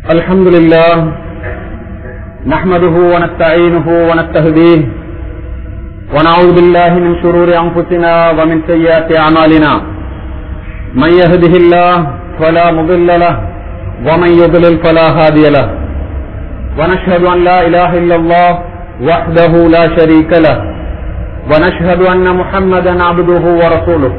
الحمد لله نحمده ونستعينه ونستهديه ونعوذ بالله من شرور أنفسنا ومن سيئات أعمالنا من يهده الله فلا مضل له ومن يضلل فلا هادي له ونشهد أن لا إله إلا الله وحده لا شريك له ونشهد أن محمدا عبده ورسوله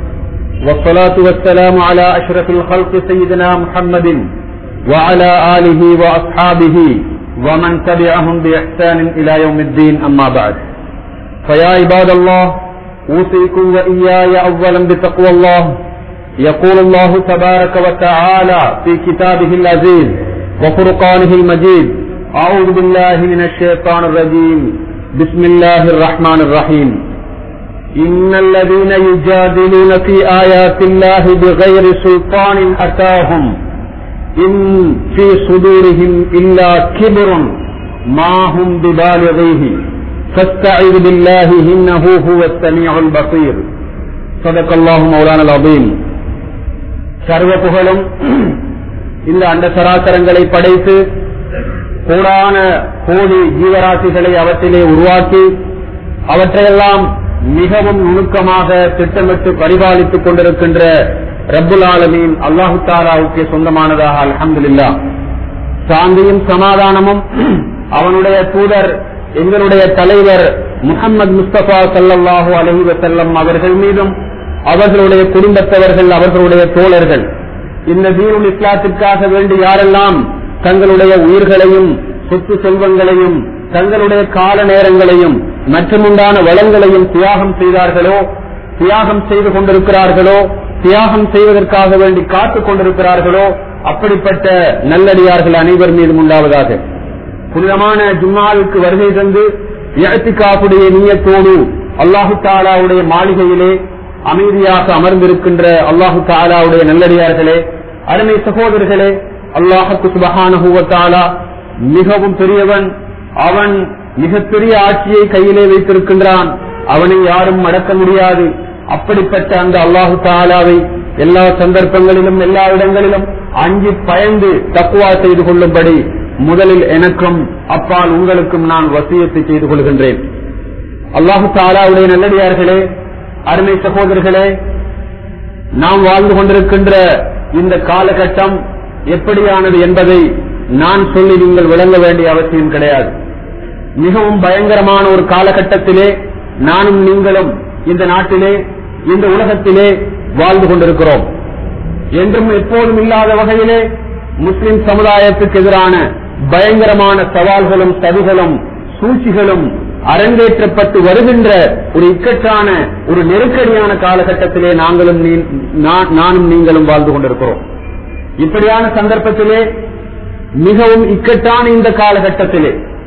والصلاة والسلام على أشرف الخلق سيدنا محمد وعلى آله وأصحابه ومن تبعهم بإحسان إلى يوم الدين أما بعد فيا عباد الله أوصيكم وإياي أولا بتقوى الله يقول الله تبارك وتعالى في كتابه العزيز وفرقانه المجيد أعوذ بالله من الشيطان الرجيم بسم الله الرحمن الرحيم إن الذين يجادلون في آيات الله بغير سلطان أتاهم إن في صدورهم إلا كبر ما هم ببالغيه فاستعذ بالله إنه هو السميع البصير صدق الله مولانا العظيم சர்வ புகழும் இந்த அண்ட சராசரங்களை படைத்து கூடான கோடி ஜீவராசிகளை அவற்றிலே உருவாக்கி அவற்றையெல்லாம் மிகவும் நுணுக்கமாக திட்டமிட்டு பரிபாலித்துக் கொண்டிருக்கின்ற ரப்புல் ஆலமீன் அல்லாஹு தாலாவுக்கு சொந்தமானதாக அலமதுல்லா சாந்தியும் சமாதானமும் அவனுடைய தூதர் எங்களுடைய தலைவர் முகமது முஸ்தபா சல்லாஹூ அலஹி வசல்லம் அவர்கள் மீதும் அவர்களுடைய குடும்பத்தவர்கள் அவர்களுடைய தோழர்கள் இந்த தீனுல் இஸ்லாத்திற்காக வேண்டி யாரெல்லாம் தங்களுடைய உயிர்களையும் சொத்து செல்வங்களையும் தங்களுடைய கால நேரங்களையும் மற்றுமுண்டான வளங்களையும் தியாகம் செய்தார்களோ தியாகம் செய்து கொண்டிருக்கிறார்களோ தியாகம் செய்வதற்காக வேண்டி காத்துக் கொண்டிருக்கிறார்களோ அப்படிப்பட்ட நல்லடியார்கள் அனைவர் மீதும் உண்டாவதாக புனிதமான ஜும்மாவுக்கு வருகை தந்து இழத்திக்காப்புடைய நீயத்தோடு அல்லாஹு தாலாவுடைய மாளிகையிலே அமைதியாக அமர்ந்திருக்கின்ற அல்லாஹு தாலாவுடைய நல்லடியார்களே அருமை சகோதரர்களே அல்லாஹுக்கு சுபகானுவத்தாலா மிகவும் பெரியவன் அவன் மிகப்பெரிய ஆட்சியை கையிலே வைத்திருக்கின்றான் அவனை யாரும் அடக்க முடியாது அப்படிப்பட்ட அந்த அல்லாஹு தாலாவை எல்லா சந்தர்ப்பங்களிலும் எல்லா இடங்களிலும் அஞ்சு பயந்து தக்குவா செய்து கொள்ளும்படி முதலில் எனக்கும் அப்பால் உங்களுக்கும் நான் வசியத்தை செய்து கொள்கின்றேன் அல்லாஹு தாலாவுடைய நல்லடியார்களே அருமை சகோதரர்களே நாம் வாழ்ந்து கொண்டிருக்கின்ற இந்த காலகட்டம் எப்படியானது என்பதை நான் சொல்லி நீங்கள் விளங்க வேண்டிய அவசியம் கிடையாது மிகவும் பயங்கரமான ஒரு காலகட்டத்திலே நானும் நீங்களும் இந்த நாட்டிலே இந்த உலகத்திலே வாழ்ந்து கொண்டிருக்கிறோம் என்றும் எப்போதும் இல்லாத வகையிலே முஸ்லிம் சமுதாயத்துக்கு எதிரான பயங்கரமான சவால்களும் சதிகளும் சூழ்ச்சிகளும் அரங்கேற்றப்பட்டு வருகின்ற ஒரு இக்கட்டான ஒரு நெருக்கடியான காலகட்டத்திலே நாங்களும் நானும் நீங்களும் வாழ்ந்து கொண்டிருக்கிறோம் இப்படியான சந்தர்ப்பத்திலே மிகவும் இக்கட்டான இந்த காலகட்டத்திலே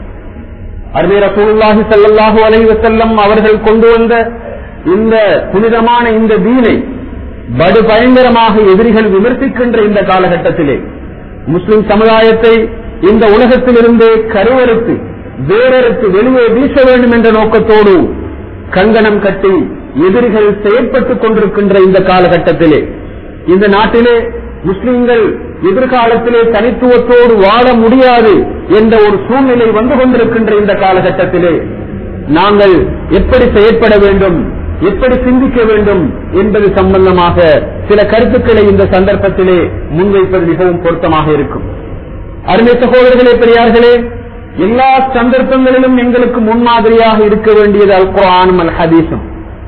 அருமை ரசூலுல்லாஹி சல்லாஹூ அலைவசல்லம் அவர்கள் கொண்டு வந்த இந்த புனிதமான இந்த தீனை படு பயங்கரமாக எதிரிகள் விமர்சிக்கின்ற இந்த காலகட்டத்திலே முஸ்லிம் சமுதாயத்தை இந்த உலகத்திலிருந்து கருவறுத்து வேறறுத்து வெளியே வீச வேண்டும் என்ற நோக்கத்தோடு கங்கணம் கட்டி எதிரிகள் செயற்பட்டுக் கொண்டிருக்கின்ற இந்த காலகட்டத்திலே இந்த நாட்டிலே முஸ்லிம்கள் எதிர்காலத்திலே தனித்துவத்தோடு வாழ முடியாது என்ற ஒரு சூழ்நிலை வந்து கொண்டிருக்கின்ற இந்த காலகட்டத்திலே நாங்கள் எப்படி செயற்பட வேண்டும் எப்படி சிந்திக்க வேண்டும் என்பது சம்பந்தமாக சில கருத்துக்களை இந்த சந்தர்ப்பத்திலே முன்வைப்பது மிகவும் பொருத்தமாக இருக்கும் அருமை சகோதரர்களே பெரியார்களே எல்லா சந்தர்ப்பங்களிலும் எங்களுக்கு முன்மாதிரியாக இருக்க வேண்டியது அல் குரானும் அல் ஹதீஸும்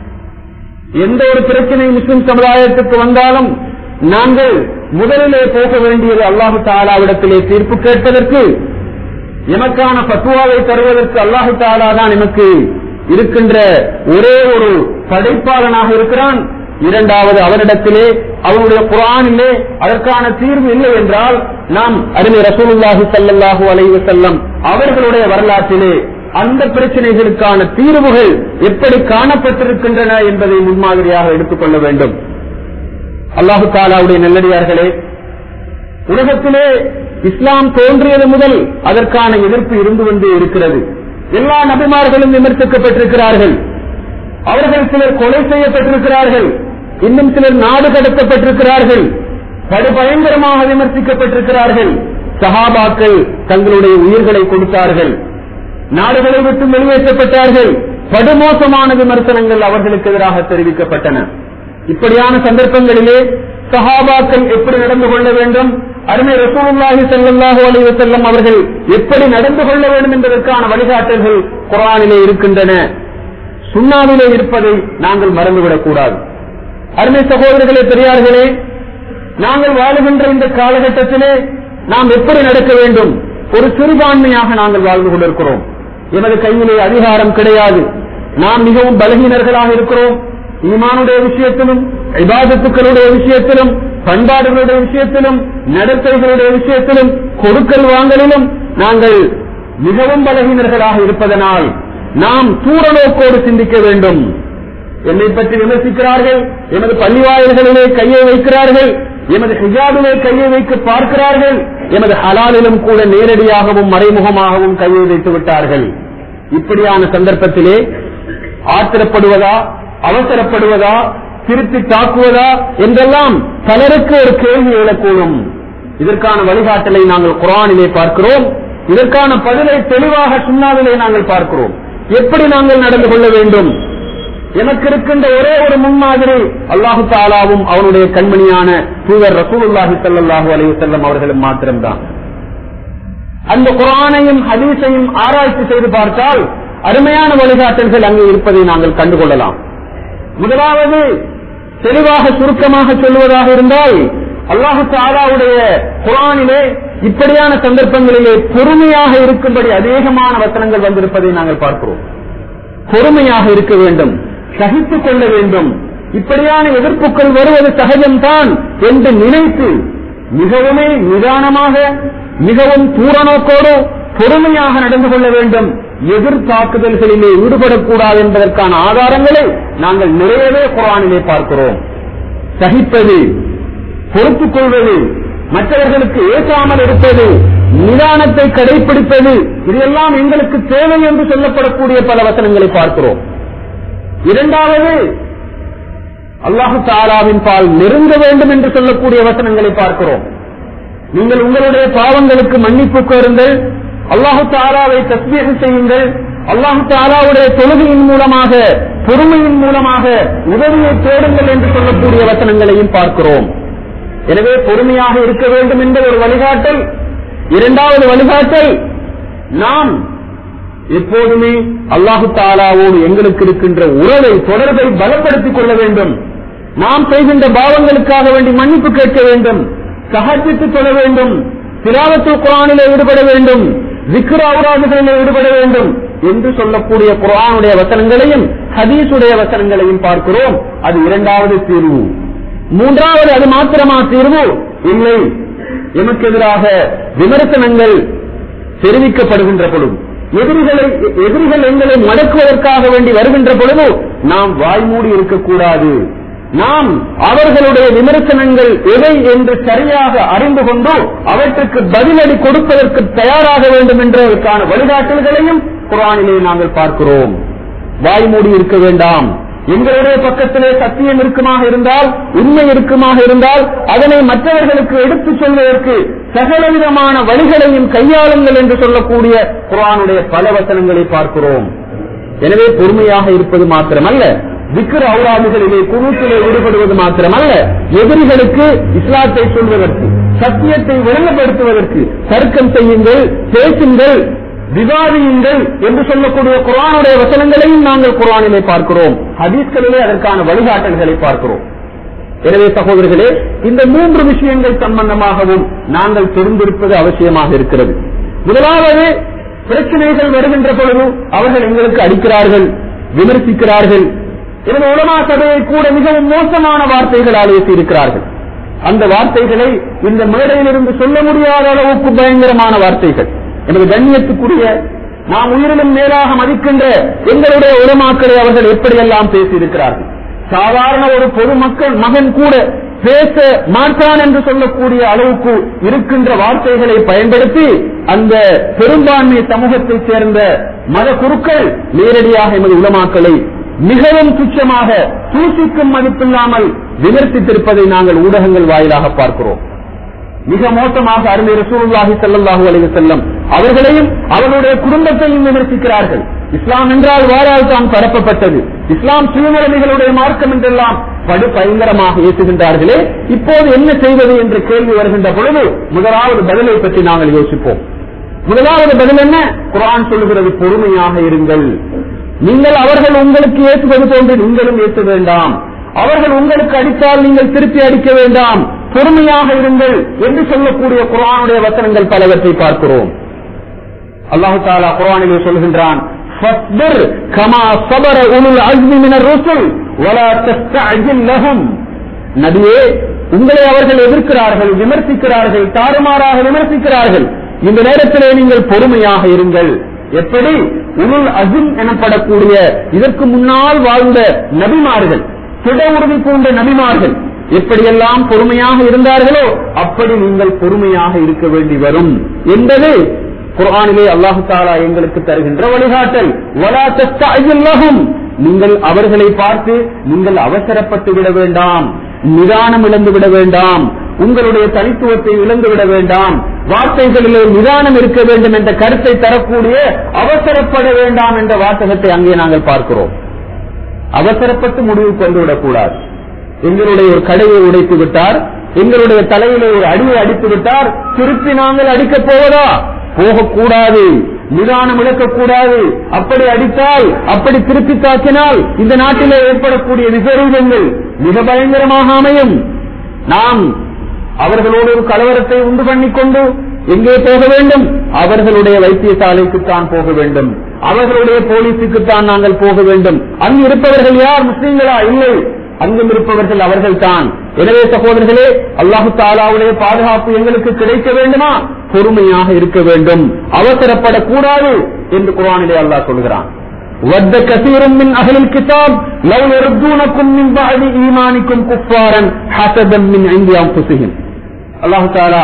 எந்த ஒரு பிரச்சனை முஸ்லிம் சமுதாயத்துக்கு வந்தாலும் நாங்கள் முதலிலே போக வேண்டியது அல்லாஹு தாலாவிடத்திலே தீர்ப்பு கேட்பதற்கு எமக்கான பத்துவாவை தருவதற்கு அல்லாஹு தாலா தான் எமக்கு இருக்கின்ற ஒரே ஒரு படைப்பாளனாக இருக்கிறான் இரண்டாவது அவரிடத்திலே அவனுடைய குரானிலே அதற்கான தீர்வு இல்லை என்றால் நாம் அருமை ரசூலுல்லாஹி சல்லாஹூ அலைவு செல்லம் அவர்களுடைய வரலாற்றிலே அந்த பிரச்சனைகளுக்கான தீர்வுகள் எப்படி காணப்பட்டிருக்கின்றன என்பதை முன்மாதிரியாக எடுத்துக்கொள்ள வேண்டும் அல்லாஹு தாலாவுடைய நல்லடியார்களே உலகத்திலே இஸ்லாம் தோன்றியது முதல் அதற்கான எதிர்ப்பு இருந்து கொண்டே இருக்கிறது எல்லா நபிமார்களும் விமர்சிக்கப்பட்டிருக்கிறார்கள் அவர்கள் சிலர் கொலை செய்யப்பட்டிருக்கிறார்கள் இன்னும் சிலர் நாடு கடத்தப்பட்டிருக்கிறார்கள் படுபயங்கரமாக விமர்சிக்கப்பட்டிருக்கிறார்கள் சஹாபாக்கள் தங்களுடைய உயிர்களை கொடுத்தார்கள் நாடுகளை விட்டு வெளியேற்றப்பட்டார்கள் படுமோசமான விமர்சனங்கள் அவர்களுக்கு எதிராக தெரிவிக்கப்பட்டன இப்படியான சந்தர்ப்பங்களிலே சஹாபாக்கள் எப்படி நடந்து கொள்ள வேண்டும் அருமை ரசூலுல்லாஹி ஸல்லல்லாஹு அலைஹி வஸல்லம் அவர்கள் எப்படி நடந்து கொள்ள வேண்டும் என்பதற்கான வழிகாட்டல்கள் குர்ஆனிலே இருக்கின்றன சுண்ணாவிலே இருப்பதை நாங்கள் மறந்துவிடக் கூடாது அருமை சகோதரர்களே பெரியார்களே நாங்கள் வாழுகின்ற இந்த காலகட்டத்திலே நாம் எப்படி நடக்க வேண்டும் ஒரு சிறுபான்மையாக நாங்கள் வாழ்ந்து கொண்டிருக்கிறோம் எமது கையிலே அதிகாரம் கிடையாது நாம் மிகவும் பலகீனர்களாக இருக்கிறோம் ஈமானுடைய விஷயத்திலும் இபாதத்துக்களுடைய விஷயத்திலும் பண்பாடுகளுடைய விஷயத்திலும் நடத்தைகளுடைய விஷயத்திலும் கொடுக்கல் வாங்கலிலும் நாங்கள் மிகவும் பலகீனர்களாக இருப்பதனால் நாம் தூரநோக்கோடு சிந்திக்க வேண்டும் என்னை பற்றி விமர்சிக்கிறார்கள் எமது பள்ளிவாயல்களிலே கையை வைக்கிறார்கள் எமது ஹிஜாபிலே கையை வைக்க பார்க்கிறார்கள் எமது ஹலாலிலும் கூட நேரடியாகவும் மறைமுகமாகவும் கையை வைத்து விட்டார்கள் இப்படியான சந்தர்ப்பத்திலே ஆத்திரப்படுவதா அவசரப்படுவதா திருத்தி தாக்குவதா என்றெல்லாம் பலருக்கு ஒரு கேள்வி எழக்கூடும் இதற்கான வழிகாட்டலை நாங்கள் குரானிலே பார்க்கிறோம் இதற்கான பதிலை தெளிவாக சுண்ணாவிலே நாங்கள் பார்க்கிறோம் எப்படி நாங்கள் நடந்து கொள்ள வேண்டும் எனக்கு இருக்கின்ற ஒரே ஒரு முன்மாதிரி அல்லாஹு தாலாவும் அவனுடைய கண்மணியான தூதர் ரசூலுல்லாஹி ஸல்லல்லாஹு அலைஹி வஸல்லம் அவர்களும் மாத்திரம்தான் அந்த குரானையும் ஹதீஸையும் ஆராய்ச்சி செய்து பார்த்தால் அருமையான வழிகாட்டல்கள் அங்கே இருப்பதை நாங்கள் கண்டுகொள்ளலாம் முதலாவது தெளிவாக சுருக்கமாக சொல்வதாக இருந்தால் அல்லாஹு தாலாவுடைய குரானிலே இப்படியான சந்தர்ப்பங்களிலே பொறுமையாக இருக்கும்படி அதிகமான வசனங்கள் வந்திருப்பதை நாங்கள் பார்க்கிறோம் பொறுமையாக இருக்க வேண்டும் சகித்துக் கொள்ள வேண்டும் இப்படியான எதிர்ப்புகள் வருவது சகஜம்தான் என்று நினைத்து மிகவுமே நிதானமாக மிகவும் தூரநோக்கோடு பொறுமையாக நடந்து கொள்ள வேண்டும் எதிர்த்தாக்குதல்களிலே ஈடுபடக்கூடாது என்பதற்கான ஆதாரங்களை நாங்கள் நிறையவே குரானிலே பார்க்கிறோம் சகிப்பது பொறுத்துக் கொள்வது மற்றவர்களுக்கு ஏற்றாமல் இருப்பது நிதானத்தை கடைபிடிப்பது இதெல்லாம் எங்களுக்கு தேவை என்று சொல்லப்படக்கூடிய பல வசனங்களை பார்க்கிறோம் இரண்டாவது அல்லாஹு தாலாவின் பால் நெருங்க வேண்டும் என்று சொல்லக்கூடிய வசனங்களை பார்க்கிறோம் நீங்கள் உங்களுடைய பாவங்களுக்கு மன்னிப்பு கோருங்கள் அல்லாஹு தாலாவை தஸ்மீக செய்யுங்கள் அல்லாஹு தாலாவுடைய தொழுகையின் மூலமாக பொறுமையின் மூலமாக உதவியை தேடுங்கள் என்று சொல்லக்கூடிய வசனங்களையும் பார்க்கிறோம் எனவே பொறுமையாக இருக்க வேண்டும் என்ற ஒரு வழிகாட்டல் இரண்டாவது வழிகாட்டல் நாம் எப்போதுமே அல்லாஹு தாலாவோடு எங்களுக்கு இருக்கின்ற உறவை தொடர்பை பலப்படுத்திக் கொள்ள வேண்டும் நாம் செய்கின்ற பாவங்களுக்காக வேண்டி மன்னிப்பு கேட்க வேண்டும் சகஜித்து கொள்ள வேண்டும் திராவத்து குரானிலே ஈடுபட வேண்டும் விக்ர அவுராதுகளிலே ஈடுபட வேண்டும் என்று சொல்லக்கூடிய குரானுடைய வசனங்களையும் ஹதீஸுடைய வசனங்களையும் பார்க்கிறோம் அது இரண்டாவது தீர்வு மூன்றாவது அது மாத்திரமா தீர்வு இல்லை எமக்கு எதிராக விமர்சனங்கள் தெரிவிக்கப்படுகின்ற பொழுது எதிரிகளை எதிரிகள் எங்களை மடக்குவதற்காக வேண்டி வருகின்ற பொழுது நாம் வாய்மூடி இருக்கக்கூடாது நாம் அவர்களுடைய விமர்சனங்கள் எவை என்று சரியாக அறிந்து கொண்டு அவற்றுக்கு பதிலடி கொடுப்பதற்கு தயாராக வேண்டும் என்றதற்கான வழிகாட்டல்களையும் குரானிலே நாங்கள் பார்க்கிறோம் வாய்மூடி இருக்க வேண்டாம் எங்களுடைய பக்கத்திலே சத்தியம் இருக்குமாக இருந்தால் உண்மை இருக்குமாக இருந்தால் அதனை மற்றவர்களுக்கு எடுத்துச் சொல்வதற்கு சகலவிதமான வழிகளையும் கையாளுங்கள் என்று சொல்லக்கூடிய குரானுடைய பல வசனங்களை பார்க்கிறோம் எனவே பொறுமையாக இருப்பது மாத்திரமல்ல விக்கிர அவுராதுகளிலே குழுத்திலே ஈடுபடுவது மாத்திரமல்ல எதிரிகளுக்கு இஸ்லாத்தை சொல்வதற்கு சத்தியத்தை விளங்கப்படுத்துவதற்கு தர்க்கம் செய்யுங்கள் பேசுங்கள் விவாதியுங்கள் என்று சொல்லக்கூடிய குரானுடைய வசனங்களையும் நாங்கள் குரானிலே பார்க்கிறோம் ஹதீஸ்களிலே அதற்கான வழிகாட்டல்களை பார்க்கிறோம் எனவே சகோதரர்களே இந்த மூன்று விஷயங்கள் சம்பந்தமாகவும் நாங்கள் தெரிந்திருப்பது அவசியமாக இருக்கிறது முதலாவது பிரச்சனைகள் வருகின்ற பொழுது அவர்கள் எங்களுக்கு அடிக்கிறார்கள் விமர்சிக்கிறார்கள் எனவே உலமா சபையை கூட மிகவும் மோசமான வார்த்தைகளால் இருக்கிறார்கள் அந்த வார்த்தைகளை இந்த மேடையிலிருந்து சொல்ல முடியாத அளவுக்கு பயங்கரமான வார்த்தைகள் எனது கண்ணியத்துக்குரிய நாம் உயிரிலும் மேலாக மதிக்கின்ற எங்களுடைய உலமாக்களை அவர்கள் எப்படியெல்லாம் பேசியிருக்கிறார்கள் சாதாரண ஒரு பொதுமக்கள் மகன் கூட பேச மாட்டான் என்று சொல்லக்கூடிய அளவுக்கு இருக்கின்ற வார்த்தைகளை பயன்படுத்தி அந்த பெரும்பான்மை சமூகத்தைச் சேர்ந்த மத குருக்கள் நேரடியாக எமது உலமாக்களை மிகவும் துச்சமாக தூசிக்கும் மதிப்பில்லாமல் விமர்சித்திருப்பதை நாங்கள் ஊடகங்கள் வாயிலாக பார்க்கிறோம் மிக மோசமாக அருமை ரசூலுல்லாஹி ஸல்லல்லாஹு அலைஹி வஸல்லம் அவர்களையும் அவர்களுடைய குடும்பத்தையும் விமர்சிக்கிறார்கள் இஸ்லாம் என்றால் வாரால் தான் பரப்பப்பட்டது இஸ்லாம் சுயநலமிகளுடைய மார்க்கம் என்றெல்லாம் படு பயங்கரமாக ஏற்றுகின்றார்களே இப்போது என்ன செய்வது என்ற கேள்வி வருகின்ற பொழுது முதலாவது பதிலை பற்றி நாங்கள் யோசிப்போம் முதலாவது பதில் என்ன குரான் சொல்லுகிறது பொறுமையாக இருங்கள் நீங்கள் அவர்கள் உங்களுக்கு ஏற்றுவது போன்று நீங்களும் ஏற்ற வேண்டாம் அவர்கள் உங்களுக்கு அடித்தால் நீங்கள் திருப்பி அடிக்க வேண்டாம் பொறுமையாக இருங்கள் என்று சொல்லக்கூடிய குரானுடைய வசனங்கள் பலவற்றை பார்க்கிறோம் அல்லாஹு தாலா குரானிலே சொல்கின்றான் فاصبر كما صبر أولو العزم من الرسل ولا تستعجل لهم நபியே உங்களை அவர்கள் எதிர்க்கிறார்கள் விமர்சிக்கிறார்கள் தாறுமாறாக விமர்சிக்கிறார்கள் இந்த நேரத்திலே நீங்கள் பொறுமையாக இருங்கள் எப்படி உருள் அசிம் எனப்படக்கூடிய இதற்கு முன்னால் வாழ்ந்த நபிமார்கள் திட உறுதி பூண்ட நபிமார்கள் எப்படியெல்லாம் பொறுமையாக இருந்தார்களோ அப்படி நீங்கள் பொறுமையாக இருக்க வேண்டி வரும் என்பது குர்ஆனிலே அல்லாஹு தாலா எங்களுக்கு தருகின்ற வழிகாட்டல் வலா தஸ்தஅஜில்லஹும் நீங்கள் அவர்களை பார்த்து நீங்கள் அவசரப்பட்டு விட வேண்டாம் நிதானம் இழந்து விட வேண்டாம் உங்களுடைய தனித்துவத்தை இழந்து விட வேண்டாம் வார்த்தைகளிலே நிதானம் இருக்க வேண்டும் என்ற கருத்தை தரக்கூடிய அவசரப்பட வேண்டாம் என்ற வாசகத்தை அங்கே நாங்கள் பார்க்கிறோம் அவசரப்பட்டு முடிவு கொண்டு விடக்கூடாது எங்களுடைய ஒரு கடையை உடைத்து விட்டார் எங்களுடைய தலையிலே ஒரு அடியை அடித்து விட்டார் திருப்பி நாங்கள் அடிக்கப் போவதா போகக்கூடாது நிதானம் இழக்கக்கூடாது அப்படி அடித்தால் அப்படி திருப்பி தாக்கினால் இந்த நாட்டிலே ஏற்படக்கூடிய விபரீதங்கள் மிக பயங்கரமாக அமையும் நாம் அவர்களோடு ஒரு கலவரத்தை உண்டு பண்ணிக்கொண்டு எங்கே போக வேண்டும் அவர்களுடைய வைத்தியசாலைக்குத்தான் போக வேண்டும் அவர்களுடைய போலீஸுக்குத்தான் நாங்கள் போக வேண்டும் அங்கு இருப்பவர்கள் யார் முஸ்லீம்களா இல்லை அங்கும் இருப்பவர்கள் அவர்கள் தான் எனவே சகோதரர்களே அல்லாஹு தாலாவுடைய பாதுகாப்பு எங்களுக்கு கிடைக்க வேண்டுமா பொறுமையாக இருக்க வேண்டும் அவசரப்படக்கூடாது என்று குரானிலே அல்லாஹ் சொல்கிறான் ود كثير من أهل الكتاب لو يردونكم من بعد إيمانكم كفارا حسدا من عند أنفسهم الله تعالى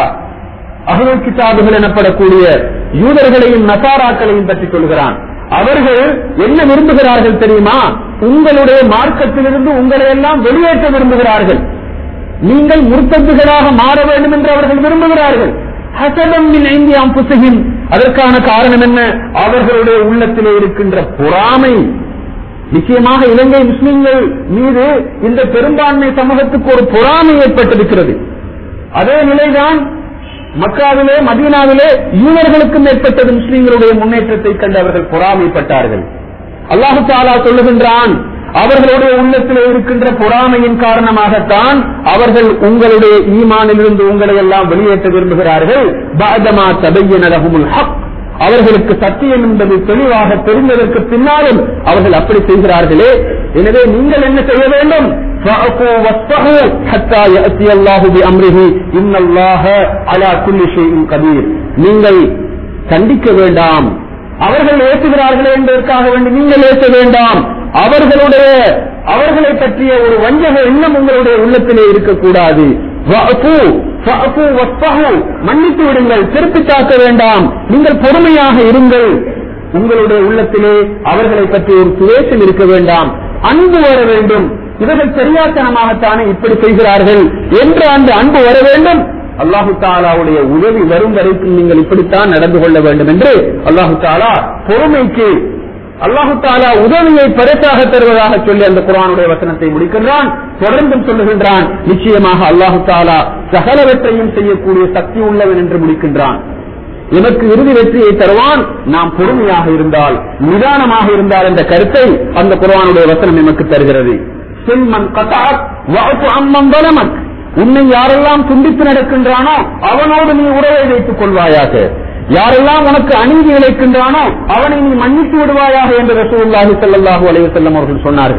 அகல் கிதாபுகள் எனப்படக்கூடிய யூதர்களையும் நசாராக்களையும் பற்றி சொல்கிறான் அவர்கள் என்ன விரும்புகிறார்கள் தெரியுமா உங்களுடைய மார்க்கத்திலிருந்து உங்களை எல்லாம் வெளியேற்ற விரும்புகிறார்கள் நீங்கள் முர்த்தத்துகளாக மாற வேண்டும் என்று அவர்கள் விரும்புகிறார்கள் ஹசதம் ஐந்தியாம் புசகின் அதற்கான காரணம் என்ன அவர்களுடைய உள்ளத்திலே இருக்கின்ற பொறாமை நிச்சயமாக இலங்கை முஸ்லிம்கள் மீது இந்த பெரும்பான்மை சமூகத்துக்கு ஒரு பொறாமை ஏற்பட்டிருக்கிறது அதே நிலைதான் மக்காவிலே மதீனாவிலே யூதர்களுக்கும் ஏற்பட்டது முஸ்லிம்களுடைய முன்னேற்றத்தை கண்டு அவர்கள் பொறாமைப்பட்டார்கள் அல்லாஹு தாலா சொல்லுகின்றான் அவர்களுடைய உள்ளத்திலே இருக்கின்ற பொறாமையின் காரணமாகத்தான் அவர்கள் உங்களுடைய ஈமானிலிருந்து உங்களை எல்லாம் வெளியேற்ற விரும்புகிறார்கள் பாதமா தபையனதகுமுல் ஹக் அவர்களுக்கு சத்தியம் என்பது தெளிவாக தெரிந்ததற்கு பின்னாலும் அவர்கள் அப்படி செய்கிறார்களே எனவே நீங்கள் என்ன செய்ய வேண்டும் فَأَقُوا وَاصْفَحُوا حَتَّى يَأْتِيَ اللَّهُ بِأَمْرِهِ إِنَّ اللَّهَ عَلَى كُلِّ شَيْءٍ قَدِيرٌ நீங்கள் கண்டிக்க வேண்டாம் அவர்கள் ஏற்றுகிறார்களே என்பதற்காக வேண்டி நீங்கள் ஏற்ற வேண்டாம் அவர்களுடைய அவர்களை பற்றிய ஒரு வஞ்சக எண்ணம் உங்களுடைய உள்ளத்திலே இருக்கக்கூடாது வஅஃபு, ஃபஅஃபு வஸ்ஃபஹு. மன்னித்து விடுங்கள் திருப்பி தாக்க வேண்டாம் நீங்கள் பொறுமையாக இருங்கள் உங்களுடைய உள்ளத்திலே அவர்களை பற்றி ஒரு சுவேசம் இருக்க வேண்டாம் அன்பு வர வேண்டும் இவர்கள் தெரியாத்தனமாகத்தானே இப்படி செய்கிறார்கள் என்று அந்த அன்பு வர வேண்டும் அல்லாஹு தாலாவுடைய உதவி வரும் வரைக்கும் நீங்கள் இப்படித்தான் நடந்து கொள்ள வேண்டும் என்று அல்லாஹு தாலா பொறுமைக்கு அல்லாஹு தாலா உதவியை பரிசாக தருவதாக சொல்லி அந்த குரானுடைய வசனத்தை முடிக்கின்றான் தொடர்ந்தும் சொல்லுகின்றான் நிச்சயமாக அல்லாஹு தாலா சகலவற்றையும் செய்யக்கூடிய சக்தி உள்ளவன் என்று முடிக்கின்றான் எமக்கு இறுதி வெற்றியை தருவான் நாம் பொறுமையாக இருந்தால் நிதானமாக இருந்தால் என்ற கருத்தை அந்த குரானுடைய வசனம் எமக்கு தருகிறது சிம்மன் கதாக் வஅஃபு அம்மன் பலமக் உன்னை யாரெல்லாம் துண்டித்து நடக்கின்றானோ அவனோடு நீ உறவை வைத்துக் கொள்வாயாக யாரெல்லாம் உனக்கு அநீதி இழைக்கின்றானோ அவனை நீ மன்னித்து விடுவாயாக என்று ரசூலுல்லாஹி ஸல்லல்லாஹு அலைஹி வஸல்லம் அவர்கள் சொன்னார்கள்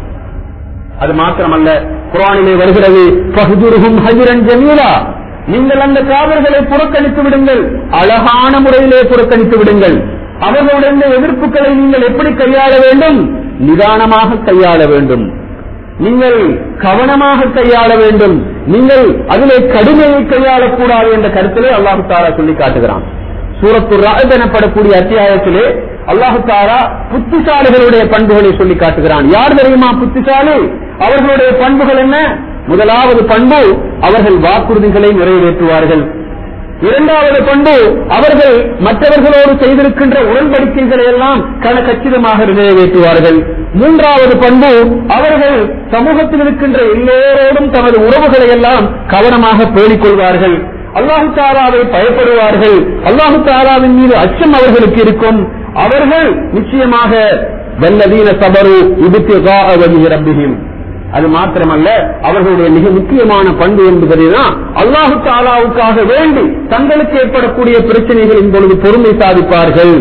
அது மாத்திரமல்ல குர்ஆனிலே வருகிறது ஃபஹ்ஜுருஹும் ஹஜ்ரன் ஜமீலா நீங்கள் அந்த காவல்களை புறக்கணித்து விடுங்கள் அழகான முறையிலே புறக்கணித்து விடுங்கள் அவர்களுடைய எதிர்ப்புகளை நீங்கள் எப்படி கையாள வேண்டும் நிதானமாக கையாள வேண்டும் நீங்கள் கவனமாக கையாள வேண்டும் நீங்கள் அதிலே கடுமையை கையாளக்கூடாது என்ற கருத்திலே அல்லாஹு தாரா சொல்லி காட்டுகிறான் சூரத்து ராத் எனப்படக்கூடிய அத்தியாயத்திலே அல்லாஹு தாரா புத்திசாலிகளுடைய பண்புகளை சொல்லி காட்டுகிறான் யார் தெரியுமா புத்திசாலி அவர்களுடைய பண்புகள் என்ன முதலாவது பண்பு அவர்கள் வாக்குறுதிகளை நிறைவேற்றுவார்கள் இரண்டாவது பண்பு அவர்கள் மற்றவர்களோடு செய்திருக்கின்ற உடன்படிக்கைகளை எல்லாம் கணக்கச்சிதமாக நிறைவேற்றுவார்கள் மூன்றாவது பண்பு அவர்கள் சமூகத்தில் இருக்கின்ற எல்லோரோடும் தமது உறவுகளை எல்லாம் கவனமாக பேணிக் கொள்வார்கள் அல்லாஹு தாலாவை பயப்படுவார்கள் அல்லாஹு தாலாவின் மீது அச்சம் அவர்களுக்கு இருக்கும் அவர்கள் நிச்சயமாக வெல்லதீன சபரு இபுத்தி ரப்பிஹிம் அது மாத்திரமல்ல அவர்களுடைய மிக முக்கியமான பண்பு என்பதுதான் அல்லாஹு தாலாவுக்காக வேண்டி தங்களுக்கு ஏற்படக்கூடிய பிரச்சனைகளின் பொழுது பொறுமை சாதிப்பார்கள்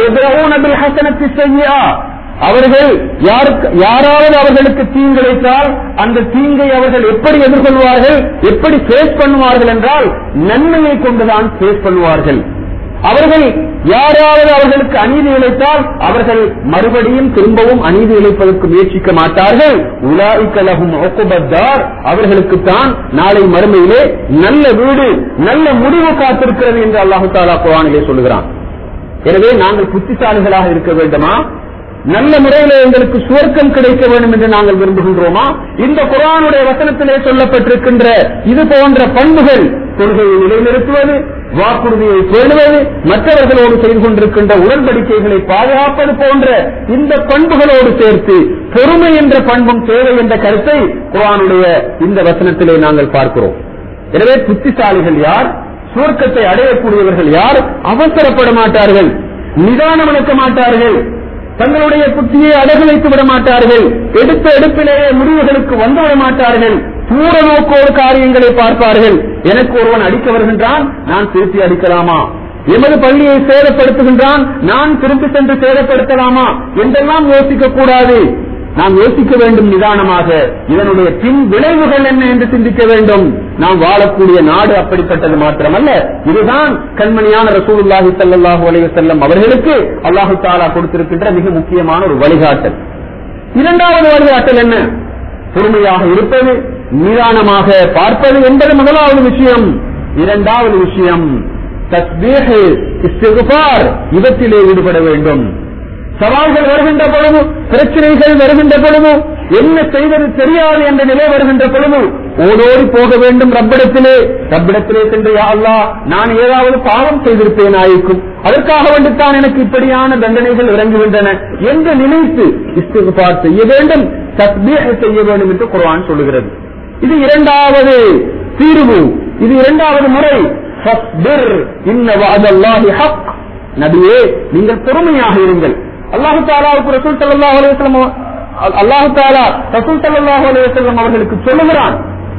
செய்யா அவர்கள் யாருக்கு யாராவது அவர்களுக்கு தீங்கிழைத்தால் அந்த தீங்கை அவர்கள் எப்படி எதிர்கொள்வார்கள் எப்படி ஃபேஸ் பண்ணுவார்கள் என்றால் நன்மையை கொண்டுதான் ஃபேஸ் பண்ணுவார்கள் அவர்கள் யாராவது அவர்களுக்கு அநீதி இழைத்தால் அவர்கள் மறுபடியும் திரும்பவும் அநீதி இழைப்பதற்கு முயற்சிக்க மாட்டார்கள் உலாய்கலகும் ஒக்குபத்தார் அவர்களுக்கு தான் நாளை மறுமையிலே நல்ல வீடு நல்ல முடிவு காத்திருக்கிறது என்று அல்லாஹு தாலா குரானிலே சொல்லுகிறான் எனவே நாங்கள் புத்திசாலிகளாக இருக்க வேண்டுமா நல்ல முறையில் எங்களுக்கு சுவர்க்கம் கிடைக்க வேண்டும் என்று நாங்கள் விரும்புகின்றோமா இந்த குரானுடைய வசனத்திலே சொல்லப்பட்டிருக்கின்ற இது போன்ற பண்புகள் கொள்கையை நிலைநிறுத்துவது வாக்குறுதியை பேணுவது மற்றவர்களோடு செய்து கொண்டிருக்கின்ற உடன்படிக்கைகளை பாதுகாப்பது போன்ற இந்த பண்புகளோடு சேர்த்து பொறுமை என்ற பண்பும் தேவை என்ற கருத்தை குரானுடைய இந்த வசனத்திலே நாங்கள் பார்க்கிறோம் எனவே புத்திசாலிகள் யார் சுவர்க்கத்தை அடையக்கூடியவர்கள் யார் அவசரப்பட மாட்டார்கள் நிதானம் அளிக்க மாட்டார்கள் தங்களுடைய புத்தியை அடகு வைத்து விட மாட்டார்கள் எடுத்த எடுப்பிலேயே முடிவுகளுக்கு வந்துவிட மாட்டார்கள் தூர நோக்கோடு காரியங்களை பார்ப்பார்கள் எனக்கு ஒருவன் அடிக்க வருகின்றான் நான் திருப்பி அடிக்கலாமா எமது பள்ளியை சேதப்படுத்துகின்றான் நான் திருப்பி சென்று சேதப்படுத்தலாமா என்றெல்லாம் யோசிக்க கூடாது நாம் யோசிக்க வேண்டும் நிதானமாக இதனுடைய பின் விளைவுகள் என்ன என்று சிந்திக்க வேண்டும் நாம் வாழக்கூடிய நாடு அப்படிப்பட்டது மாத்திரமல்ல இதுதான் கண்மணியான ரசூலுல்லாஹி ஸல்லல்லாஹு அலைஹி வஸல்லம் அவர்களுக்கு அல்லாஹு தாலா கொடுத்திருக்கின்ற மிக முக்கியமான ஒரு வழிகாட்டல் இரண்டாவது வழிகாட்டல் என்ன பொறுமையாக இருப்பது நிதானமாக பார்ப்பது என்பது முதலாவது விஷயம் இரண்டாவது விஷயம் தஸ்பீஹ் இஸ்திக்பார் இவற்றிலே ஈடுபட வேண்டும் சவால்கள் வருகின்ற பொழுது பிரச்சனைகள் வருகின்ற பொழுது என்ன செய்வது தெரியாது என்ற நிலை வருகின்ற பொழுது ஓடோடி போக வேண்டும் ரப்பிடத்திலே ரப்பிடத்திலே சென்று யா அல்லாஹ் நான் ஏதாவது பாவம் செய்திருப்பேன் ஆயிருக்கும் அதற்காக வேண்டித்தான் எனக்கு இப்படியான தண்டனைகள் இறங்குகின்றன என்று நினைத்து இஸ்திகுபார் செய்ய வேண்டும் தஸ்பீஹ் செய்ய வேண்டும் என்று குர்ஆன் சொல்லுகிறது இது இரண்டாவது தீர்வு இது இரண்டாவது முறை ஃபஸ்பிர் இன்ன வஅதல்லாஹி ஹக் நபியே நீங்கள் பொறுமையாக இருங்கள் அல்லாஹு தாலாவுக்கு ரசூல் ஸல்லல்லாஹு அலைஹி வஸல்லம் அல்லாஹு தாலா ரசூல் ஸல்லல்லாஹு அலைஹி வஸல்லம் அவர்களுக்கு சொல்லுகிறான்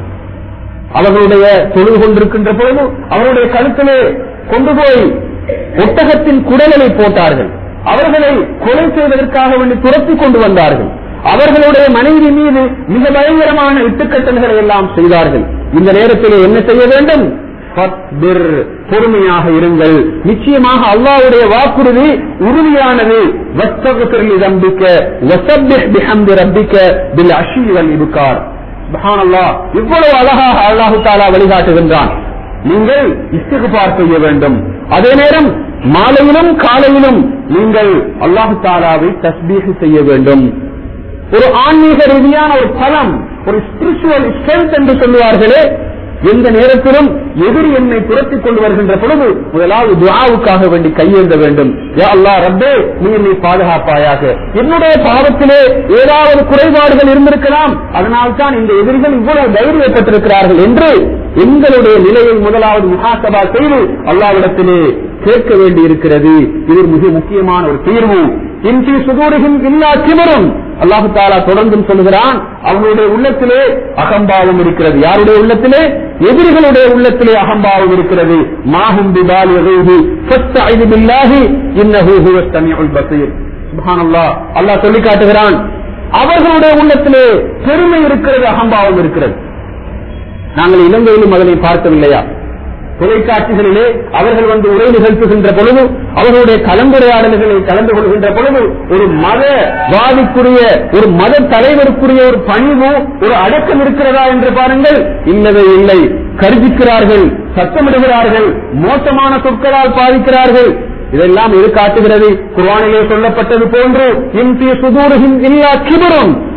அவர்களுடைய தொழுது கொண்டிருக்கின்ற பொழுது அவருடைய கழுத்திலே கொண்டு போய் ஒட்டகத்தின் குடலை போட்டார்கள் அவர்களை கொலை செய்வதற்காக வேண்டி துரத்தி கொண்டு வந்தார்கள் அவர்களுடைய மனைவி மீது மிக பயங்கரமான இட்டுக்கட்டல்களை எல்லாம் செய்தார்கள் இந்த நேரத்திலே என்ன செய்ய வேண்டும் ஃபஸ்பிர், பொறுமையாக இருங்கள் நிச்சயமாக அல்லாஹ்வுடைய வாக்குறுதி உறுதியானது வஸ்தகுஃபிர் லிதம்பிக்க வஸப்பிஹ் பிஹம்தி ரப்பிக்க பில் அஷி வல் இப்கார் சுப்ஹானல்லாஹ் இவ்வளவு அழகாக அல்லாஹு தாலா வழிகாட்டுகின்றான் நீங்கள் இஸ்திகுபார் செய்ய வேண்டும் அதே நேரம் மாலையிலும் காலையிலும் நீங்கள் அல்லாஹு தாலாவை தஸ்பீஹ் செய்ய வேண்டும் ஒரு ஆன்மீக ரீதியான ஒரு பலம் ஒரு ஸ்பிரிச்சுவல் ஸ்ட்ரென்த் என்று சொல்லுவார்களே எந்த நேரத்திலும் எதிரி என்னை துரத்திக் கொண்டு வருகின்ற பொழுது முதலாவது துஆவுக்காக வேண்டி கையேந்த வேண்டும் யா அல்லாஹ் ரப்பே நீ என்னை பாதுகாப்பாயாக என்னுடைய பாவத்திலே ஏதாவது குறைபாடுகள் இருந்திருக்கலாம் அதனால் தான் இந்த எதிரிகள் இவ்வளவு தைரியப்பட்டிருக்கிறார்கள் என்று எங்களுடைய நிலையை முதலாவது முகாசபா செய்து அல்லாவிடத்திலே கேட்க வேண்டி இருக்கிறது இது ஒரு மிக முக்கியமான ஒரு தீர்வு இன்றி சுதூரிகும் இல்லா கிமரும் அல்லாஹு தாலா தொடர்ந்தும் சொல்கிறான் அவனுடைய உள்ளத்திலே அகம்பாவம் இருக்கிறது யாருடைய உள்ளத்திலே எதிரிகளுடைய உள்ளத்திலே அகம்பாவம் இருக்கிறது மாஹும் பிபால் எதைது ஃபஸ்தஐது பில்லாஹி இன்னஹு ஹுவஸ் ஸமீஉல் பஸீர் சுப்ஹானல்லாஹ் அல்லாஹ் சொல்லி காட்டுகிறான் அவர்களுடைய உள்ளத்திலே பெருமை இருக்கிறது அகம்பாவம் இருக்கிறது நாங்கள் இலங்கையிலும் அதனை பார்க்கவில்லையா தொலைக்காட்சிகளிலே அவர்கள் வந்து உரை நிகழ்த்துகின்ற பொழுது அவர்களுடைய கலந்துரையாடல்களை கலந்து கொள்கின்ற பொழுது ஒரு மத வாதிக்குரிய ஒரு மத தலைவருக்குரிய ஒரு பணிவு ஒரு அடக்கம் இருக்கிறதா என்று பாருங்கள் இல்லவே இல்லை கருதிக்கிறார்கள் சத்தமிடுகிறார்கள் மோசமான சொற்களால் பாதிக்கிறார்கள் இதெல்லாம் எது காட்டுகிறது குர்ஆனிலே சொல்லப்பட்டது போன்று இன்றைய சுதூரகின் இல்லா கிபரும்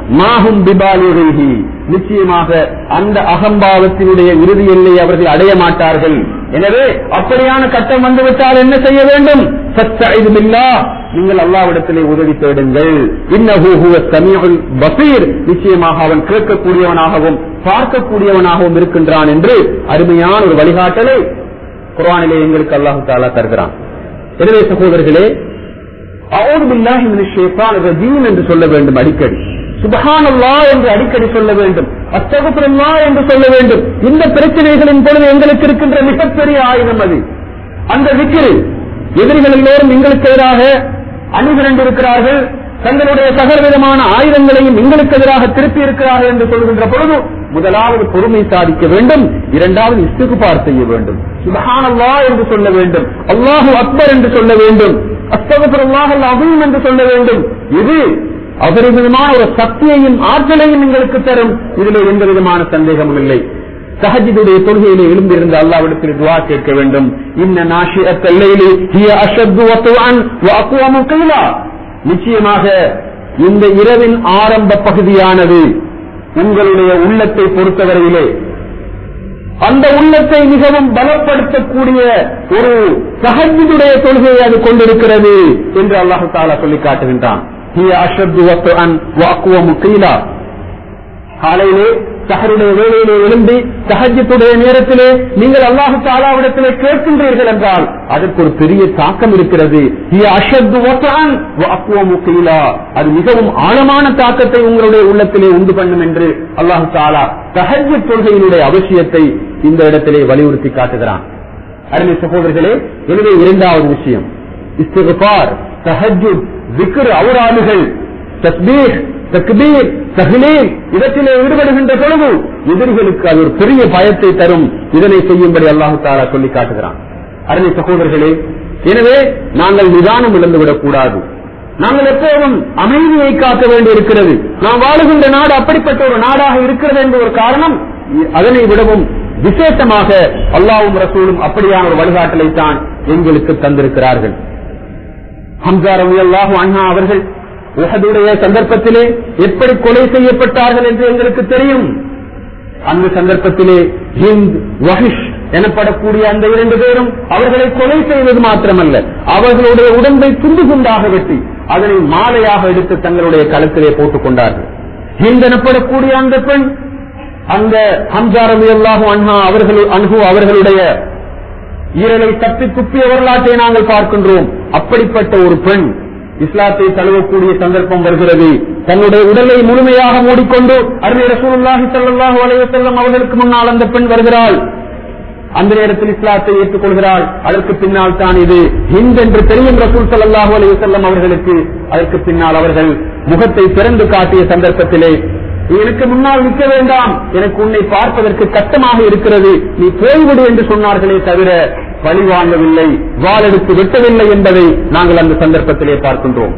மாஹும் பிபாலிஹி நிச்சயமாக அந்த அகம்பாவத்தினுடைய இறுதி எல்லை அவர்கள் அடைய மாட்டார்கள் எனவே அப்படியான கட்டம் வந்துவிட்டால் என்ன செய்ய வேண்டும் சத்தஇது பில்லாஹ் நீங்கள் அல்லாவிடத்திலே உதவி தேடுங்கள் இன்னஹு ஹுவ ஸமீஉல் பஸீர் நிச்சயமாக அவன் கேட்கக்கூடியவனாகவும் பார்க்கக்கூடியவனாகவும் இருக்கின்றான் என்று அருமையான ஒரு வழிகாட்டலை குர்ஆனிலே எங்களுக்கு அல்லாஹ் தஆலா தருகிறான் எனவே சகோதரர்களே அவுது பில்லாஹி மினஷ் ஷைத்தானிர் ரஜீம் என்று சொல்ல வேண்டும் அடிக்கடி சுபஹானல்லாஹ் என்று அடிக்கடி சொல்ல வேண்டும் அஸ்தகுஃபிருல்லாஹ் என்று சொல்ல வேண்டும் இந்த பிரச்சனைகளின் பொழுது எங்களுக்கு இருக்கின்ற மிகப்பெரிய ஆயுதம் அது அந்த விக்கிரு எதிரிகள் எல்லோரும் எங்களுக்கு எதிராக அணிதிரண்டிருக்கிறார்கள் தங்களுடைய சகலவிதமான ஆயுதங்களையும் எங்களுக்கு எதிராக திருப்பி இருக்கிறார்கள் என்று சொல்கின்ற பொழுது முதலாவது பொறுமை சாதிக்க வேண்டும் இரண்டாவது இஸ்துகுபார் செய்ய வேண்டும் சுபஹானல்லாஹ் என்று சொல்ல வேண்டும் அல்லாஹு அக்பர் என்று சொல்ல வேண்டும் அஸ்தகுஃபிருல்லாஹ் அல் என்று சொல்ல வேண்டும் இது அபரிமிதமான ஒரு சக்தியையும் ஆற்றலையும் எங்களுக்கு தரும் இதில் எந்த விதமான சந்தேகமும் இல்லை சஹஜிதுடைய தொழுகையிலே எழுந்திருந்த அல்லாவிடத்தில் துவா கேட்க வேண்டும் இன்ன நாஷி அத்தல்லையிலே ஹிய அஷத்து வத்துவான் வாக்குவமு கைலா நிச்சயமாக இந்த இரவின் ஆரம்ப பகுதியானது உங்களுடைய உள்ளத்தை பொறுத்தவரையிலே அந்த உள்ளத்தை மிகவும் பலப்படுத்தக்கூடிய ஒரு சஹஜிதுடைய தொழுகையை அது கொண்டிருக்கிறது என்று அல்லாஹு தாலா சொல்லி காட்டுகின்றான் هي أشد وطئا وأقوم قيلا காலையிலே சஹருடைய வேலையிலே எழும்பி சஹஜத்துடைய நேரத்திலே நீங்கள் அல்லாஹு தாலாவிடத்திலே கேட்கின்றீர்கள் என்றால் அதற்கு ஒரு பெரிய தாக்கம் இருக்கிறது அது மிகவும் ஆழமான தாக்கத்தை உங்களுடைய உள்ளத்திலே உண்டு பண்ணும் என்று அல்லாஹு தாலா சஹஜ் கொள்கையினுடைய அவசியத்தை இந்த இடத்திலே வலியுறுத்தி காட்டுகிறான் அருமை சகோதரர்களே எனவே இரண்டாவது விஷயம் இஸ்திகார் தஹஜுத் விக்ர் அவுராதுகள் தஸ்பீர் தக்பீர் தஹ்லீல் இவற்றிலே ஈடுபடுகின்ற பொழுது எதிரிகளுக்கு அது ஒரு பெரிய பயத்தை தரும் இதனை செய்யும்படி அல்லாஹு தாலா சொல்லி காட்டுகிறான் அருமை சகோதரர்களே எனவே நாங்கள் நிதானம் இழந்துவிடக் கூடாது நாங்கள் எப்போதும் அமைதியை காக்க வேண்டியிருக்கிறது நாம் வாழுகின்ற நாடு அப்படிப்பட்ட ஒரு நாடாக இருக்கிறது என்ற ஒரு காரணம் அதனை விடவும் விசேஷமாக அல்லாவும் ரசூலும் அப்படியான ஒரு வழிகாட்டலை தான் எங்களுக்கு தந்திருக்கிறார்கள் ஹம்சா ரவி அல்லாஹு அண்ணா அவர்கள் உஹதுடைய சந்தர்ப்பத்திலே எப்படி கொலை செய்யப்பட்டார்கள் என்று எங்களுக்கு தெரியும் அந்த சந்தர்ப்பத்திலே ஹிந்த் வஹிஷ் எனப்படக்கூடிய அந்த இரண்டு பேரும் அவர்களை கொலை செய்வது மாத்திரமல்ல அவர்களுடைய உடம்பை துண்டு துண்டாக வெட்டி அதனை மாலையாக எடுத்து தங்களுடைய களத்திலே போட்டுக் கொண்டார்கள் ஹிந்த் எனப்படக்கூடிய அந்த பெண் அந்த ஹம்சா ரவி அல்லாஹு அண்ணா அவர்கள் அன்ஹு அவர்களுடைய ஈரலை தப்பி துப்பிய வரலாற்றை நாங்கள் பார்க்கின்றோம் அப்படிப்பட்ட ஒரு பெண் இஸ்லாத்தை தழுவக்கூடிய சந்தர்ப்பம் வருகிறது தன்னுடைய உடலை முழுமையாக மூடிக்கொண்டு அருமை ரசூலுல்லாஹி ஸல்லல்லாஹு அலைஹி வஸல்லம் அவர்களுக்கு முன்னால் அந்த பெண் வருகிறாள் அந்த நேரத்தில் இஸ்லாத்தை ஏற்றுக்கொள்கிறாள் அதற்கு பின்னால் தான் இது ஹிந்த் என்று தெரியும் ரசூல் ஸல்லல்லாஹு அலைஹி வஸல்லம் அவர்களுக்கு அதற்கு பின்னால் அவர்கள் முகத்தை திறந்து காட்டிய சந்தர்ப்பத்திலே எனக்கு முன்னால் நிற்க வேண்டாம் எனக்கு உன்னை பார்ப்பதற்கு கஷ்டமாக இருக்கிறது நீ போய்விடு என்று சொன்னார்களே தவிர பழி வாங்கவில்லை வாளெடுத்து வெட்டவில்லை என்பதை நாங்கள் அந்த சந்தர்ப்பத்திலே பார்க்கின்றோம்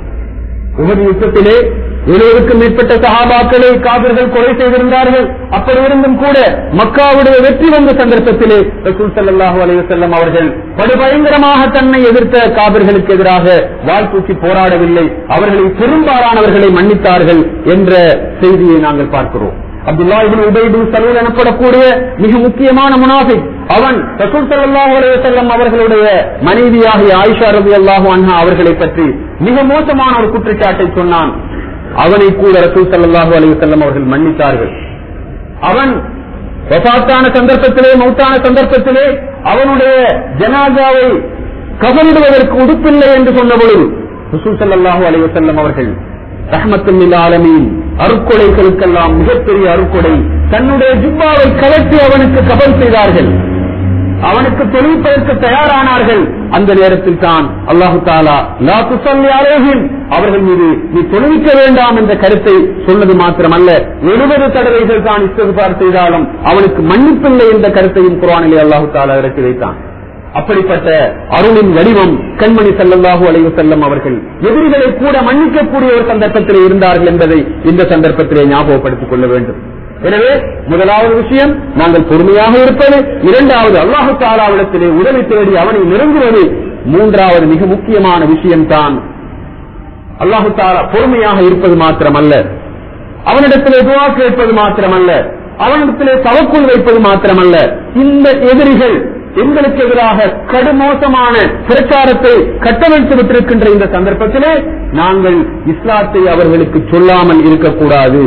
உமது யுத்தத்திலே எழுபதுக்கும் மேற்பட்ட சகாபாக்களை காவிர்கள் கொலை செய்திருந்தார்கள் அப்படி இருந்தும் கூட மக்காவுடைய வெற்றி வந்த சந்தர்ப்பத்திலே ரசூல் சல்லாஹூ அலைவசல்லம் அவர்கள் படுபயங்கரமாக தன்னை எதிர்த்த காவிர்களுக்கு எதிராக வாழ்த்தூக்கி போராடவில்லை அவர்களை பெரும்பாலானவர்களை மன்னித்தார்கள் என்ற செய்தியை நாங்கள் பார்க்கிறோம் அப்துல்லா இபின் உபைது சலூல் எனப்படக்கூடிய மிக முக்கியமான முனாஃபிக் அவன் ரசூல் சல்லாஹூ அலைவசல்லம் அவர்களுடைய மனைவியாகிய ஆயிஷா ரபி அல்லாஹு அன்ஹா அவர்களை பற்றி மிக மோசமான ஒரு குற்றச்சாட்டை சொன்னான் அவனை கூட ரசூல் சல்லாஹூ அலைவசல்லம் அவர்கள் மன்னித்தார்கள் அவன் வசாத்தான சந்தர்ப்பத்திலே மௌத்தான சந்தர்ப்பத்திலே அவனுடைய ஜனாதாவை கவனிடுவதற்கு உடுப்பில்லை என்று சொன்ன பொழுது ரசூல் சல்லாஹூ அலைவசல்லம் அவர்கள் ரஹமத்துல் ஆலமீன் அருக்கொடைகளுக்கெல்லாம் மிகப்பெரிய அருக்கொடை தன்னுடைய ஜிப்பாவை கலட்டி அவனுக்கு கபல் செய்தார்கள் அவனுக்கு தொழிற்பதற்கு தயாரானார்கள் அந்த நேரத்தில் தான் அல்லாஹு தாலா லா துசல்லி அலைஹிம் அவர்கள் மீது நீ தொழுவிக்க வேண்டாம் என்ற கருத்தை சொன்னது மாத்திரமல்ல எழுபது தடவைகள் தான் இஸ்திஃபார் செய்தாலும் அவனுக்கு மன்னிப்பில்லை என்ற கருத்தையும் குரானிலே அல்லாஹு தாலா இறக்கி வைத்தான் அப்படிப்பட்ட அருளின் வடிவம் கண்மணி சல்லல்லாஹு அலைவு செல்லம் அவர்கள் எதிரிகளை கூட மன்னிக்கக்கூடிய ஒரு சந்தர்ப்பத்தில் இருந்தார்கள் என்பதை இந்த சந்தர்ப்பத்திலே ஞாபகப்படுத்திக் கொள்ள வேண்டும் எனவே முதலாவது விஷயம் நாங்கள் பொறுமையாக இருப்பது இரண்டாவது அல்லாஹு தாலாவிடத்திலே உதவி தேடி அவனை நெருங்குவது மூன்றாவது மிக முக்கியமான விஷயம்தான் அல்லாஹு தாலா பொறுமையாக இருப்பது மாத்திரமல்ல அவனிடத்திலே துவா கேட்பது மாத்திரமல்ல அவனிடத்திலே தவக்குள் வைப்பது மாத்திரமல்ல இந்த எதிரிகள் எங்களுக்கு எதிராக கடுமோசமான பிரச்சாரத்தை கட்டமைத்து விட்டிருக்கின்ற இந்த சந்தர்ப்பத்திலே நாங்கள் இஸ்லாத்தை அவர்களுக்கு சொல்லாமல் இருக்கக்கூடாது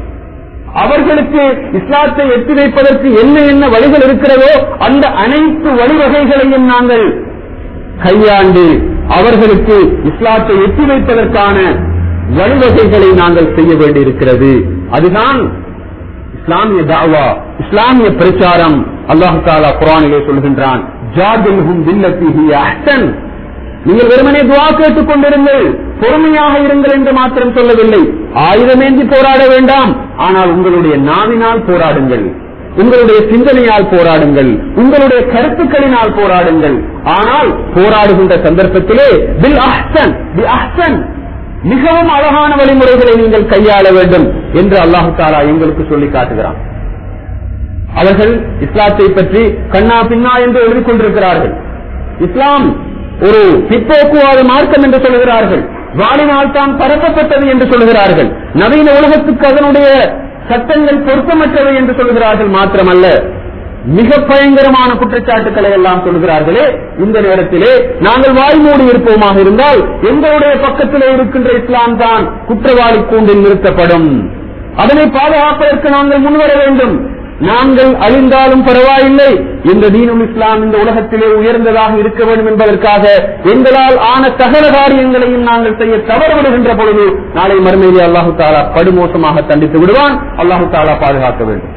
அவர்களுக்கு இஸ்லாத்தை எட்டி வைப்பதற்கு என்ன என்ன வழிகள் இருக்கிறதோ அந்த அனைத்து வழிவகைகளையும் நாங்கள் கையாண்டு அவர்களுக்கு இஸ்லாத்தை எட்டி வைப்பதற்கான வழிவகைகளை நாங்கள் செய்ய வேண்டியிருக்கிறது அதுதான் இஸ்லாமிய தாவா இஸ்லாமிய பிரச்சாரம் அல்லாஹு தாலா குரானிலே சொல்கின்றான் ஜாதில்ஹும் பில்லத்திஹி அஹ்சன் நீங்கள் வெறுமனே துவா கேட்டுக் கொண்டிருங்கள் பொறுமையாக இருங்கள் என்று மாத்திரம் சொல்லவில்லை ஆயுதமேந்தி போராட வேண்டாம் ஆனால் உங்களுடைய நாவினால் போராடுங்கள் உங்களுடைய சிந்தனையால் போராடுங்கள் உங்களுடைய கருத்துக்களினால் போராடுங்கள் ஆனால் போராடுகின்ற சந்தர்ப்பத்திலே பில் அஹ்சன் பி அஹ்சன் மிகவும் அழகான வழிமுறைகளை நீங்கள் கையாள வேண்டும் என்று அல்லாஹு தாலா எங்களுக்கு சொல்லி காட்டுகிறான் அவர்கள் இஸ்லாத்தை பற்றி கண்ணா பின்னா என்று எழுதிக் கொண்டிருக்கிறார்கள் இஸ்லாம் ஒரு பிற்போக்குவாத மார்க்கம் என்று சொல்கிறார்கள் வாழினால் தான் பரப்பப்பட்டது என்று சொல்கிறார்கள் நவீன உலகத்துக்கு அதனுடைய சட்டங்கள் பொருத்தமற்றவை என்று சொல்கிறார்கள் மாத்திரமல்ல மிக பயங்கரமான குற்றச்சாட்டுக்களை எல்லாம் சொல்கிறார்களே இந்த நேரத்திலே நாங்கள் வாய்மூடி இருப்போமாக இருந்தால் எங்களுடைய பக்கத்திலே இருக்கின்ற இஸ்லாம் தான் குற்றவாளி கூண்டில் நிறுத்தப்படும் அதனை பாதுகாப்பதற்கு நாங்கள் முன்வர வேண்டும் நாங்கள் அழிந்தாலும் பரவாயில்லை இந்த தீனுல் இஸ்லாம் இந்த உலகத்திலே உயர்ந்ததாக இருக்க வேண்டும் என்பதற்காக எங்களால் ஆன சகல காரியங்களையும் நாங்கள் செய்ய தவறுவிடுகின்ற பொழுது நாளை மறுமையிலே அல்லாஹு தாலா படுமோசமாக தண்டித்து விடுவான் அல்லாஹு தாலா பாதுகாக்க வேண்டும்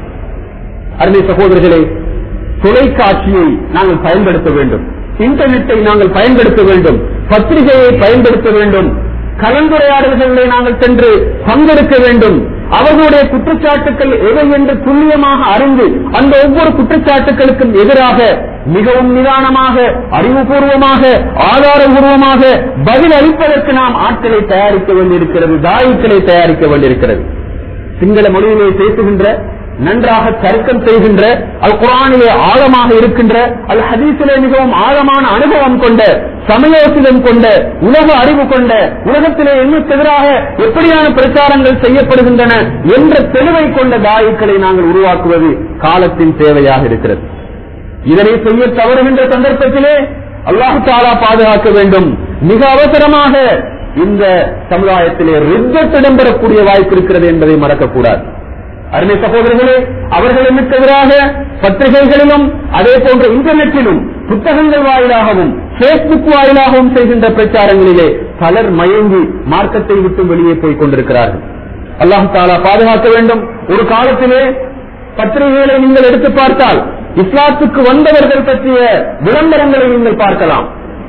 அருமை சகோதரர்களே தொலைக்காட்சியை நாங்கள் பயன்படுத்த வேண்டும் இன்டர்நெட்டை நாங்கள் பயன்படுத்த வேண்டும் பத்திரிகையை பயன்படுத்த வேண்டும் கலந்துரையாடல்களை நாங்கள் சென்று பங்கெடுக்க வேண்டும் அவர்களுடைய குற்றச்சாட்டுக்கள் எவை என்று துல்லியமாக அறிந்து அந்த ஒவ்வொரு குற்றச்சாட்டுகளுக்கும் எதிராக மிகவும் நிதானமாக அறிவுபூர்வமாக ஆதாரபூர்வமாக பதில் அளிப்பதற்கு நாம் ஆட்களை தயாரிக்க வேண்டியிருக்கிறது தாயுக்களை தயாரிக்க வேண்டியிருக்கிறது சிங்கள மொழியிலே பேசுகின்ற நன்றாக தர்க்கம் செய்கின்ற அல் குரானிலே ஆழமாக இருக்கின்ற அல் ஹதீஸிலே மிகவும் ஆழமான அனுபவம் கொண்ட சமயோசிதம் கொண்ட உலக அறிவு கொண்ட உலகத்திலே எண்ணுக்கு எதிராக எப்படியான பிரச்சாரங்கள் செய்யப்படுகின்றன என்ற தெளிவை கொண்ட தாயுக்களை நாங்கள் உருவாக்குவது காலத்தின் தேவையாக இருக்கிறது இதனை செய்ய தவறுகின்ற சந்தர்ப்பத்திலே அல்லாஹு தாலா பாதுகாக்க வேண்டும் மிக அவசரமாக இந்த சமுதாயத்திலே ரிஜெக்ட் இடம்பெறக்கூடிய வாய்ப்பு இருக்கிறது என்பதை மறக்கக்கூடாது அருமை சகோதரர்களே அவர்களுக்கு எதிராக பத்திரிகைகளிலும் அதே போன்ற இன்டர்நெட்டிலும் புத்தகங்கள் வாயிலாகவும் பேஸ்புக் வாயிலாகவும் செய்கின்ற பிரச்சாரங்களிலே பலர் மயங்கி மார்க்கத்தை விட்டு வெளியே போய் கொண்டிருக்கிறார்கள் அல்லாஹு தாலா பாதுகாக்க வேண்டும் ஒரு காலத்திலே பத்திரிகைகளை நீங்கள் எடுத்து பார்த்தால் இஸ்லாத்துக்கு வந்தவர்கள் பற்றிய விளம்பரங்களை நீங்கள் பார்க்கலாம்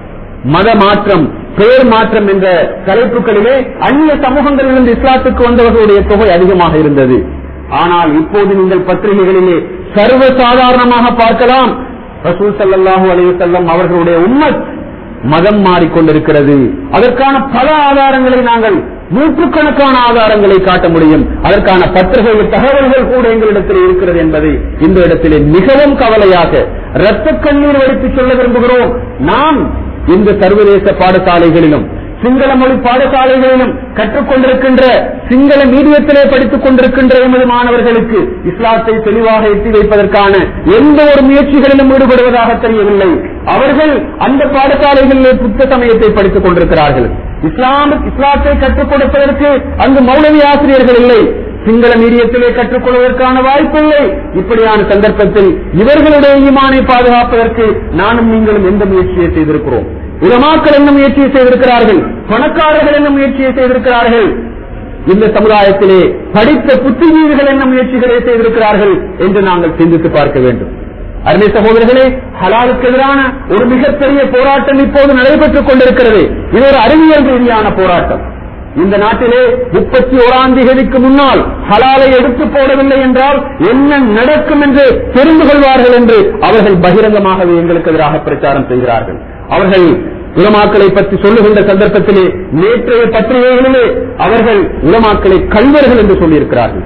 மத மாற்றம் பெயர் மாற்றம் என்ற தலைப்புகளிலே அந்நிய சமூகங்களிலிருந்து இஸ்லாத்துக்கு வந்தவர்களுடைய தொகை அதிகமாக இருந்தது ஆனால் இப்போது நீங்கள் பத்திரிகைகளிலே சர்வ சாதாரணமாக பார்க்கலாம் ரசூல் சல்லாஹூ அலைவசல்லம் அவர்களுடைய உண்மத் மதம் மாறிக்கொண்டிருக்கிறது அதற்கான பல ஆதாரங்களை நாங்கள் நூற்றுக்கணக்கான ஆதாரங்களை காட்ட முடியும் அதற்கான பத்திரிகை தகவல்கள் கூட எங்களிடத்தில் இருக்கிறது என்பதை இந்த இடத்திலே மிகவும் கவலையாக இரத்த கண்ணீர் வடித்து சொல்ல விரும்புகிறோம் நாம் இந்த சர்வதேச பாடசாலைகளிலும் சிங்கள மொழி பாடசாலைகளிலும் கற்றுக்கொண்டிருக்கின்ற சிங்கள மீடியத்திலே படித்துக் கொண்டிருக்கின்ற எமது மாணவர்களுக்கு இஸ்லாத்தை தெளிவாக எட்டி வைப்பதற்கான எந்த ஒரு முயற்சிகளிலும் ஈடுபடுவதாக தெரியவில்லை அவர்கள் அந்த பாடசாலைகளிலே புத்த சமயத்தை படித்துக் கொண்டிருக்கிறார்கள் இஸ்லாம் இஸ்லாத்தை கற்றுக் கொடுப்பதற்கு அங்கு மௌலவி ஆசிரியர்கள் இல்லை சிங்கள மீடியத்திலே கற்றுக்கொள்வதற்கான வாய்ப்பில்லை இப்படியான சந்தர்ப்பத்தில் இவர்களுடைய ஈமானை பாதுகாப்பதற்கு நானும் நீங்களும் எந்த முயற்சியை செய்திருக்கிறோம் உலமாக்கள் என்ன முயற்சியை செய்திருக்கிறார்கள் பணக்காரர்கள் என்ன முயற்சியை செய்திருக்கிறார்கள் இந்த சமுதாயத்திலே படித்த புத்திஜீவிகள் என்ன முயற்சிகளை செய்திருக்கிறார்கள் என்று நாங்கள் சிந்தித்து பார்க்க வேண்டும் அருமை சகோதரர்களே ஹலாலுக்கு எதிரான ஒரு மிகப்பெரிய போராட்டம் இப்போது நடைபெற்றுக் கொண்டிருக்கிறது இது ஒரு அறிவியல் ரீதியான போராட்டம் இந்த நாட்டிலே முப்பத்தி ஓராம் தேதிக்கு முன்னால் ஹலாலை எடுத்து போடவில்லை என்றால் என்ன நடக்கும் என்று தெரிந்து கொள்வார்கள் என்று அவர்கள் பகிரங்கமாகவே எங்களுக்கு எதிராக பிரச்சாரம் செய்கிறார்கள் அவர்கள் உலமாக்களை பற்றி சொல்லுகின்ற சந்தர்ப்பத்திலே நேற்றைய பத்திரிகைகளிலே அவர்கள் உலமாக்களை கல்வர்கள் என்று சொல்லியிருக்கிறார்கள்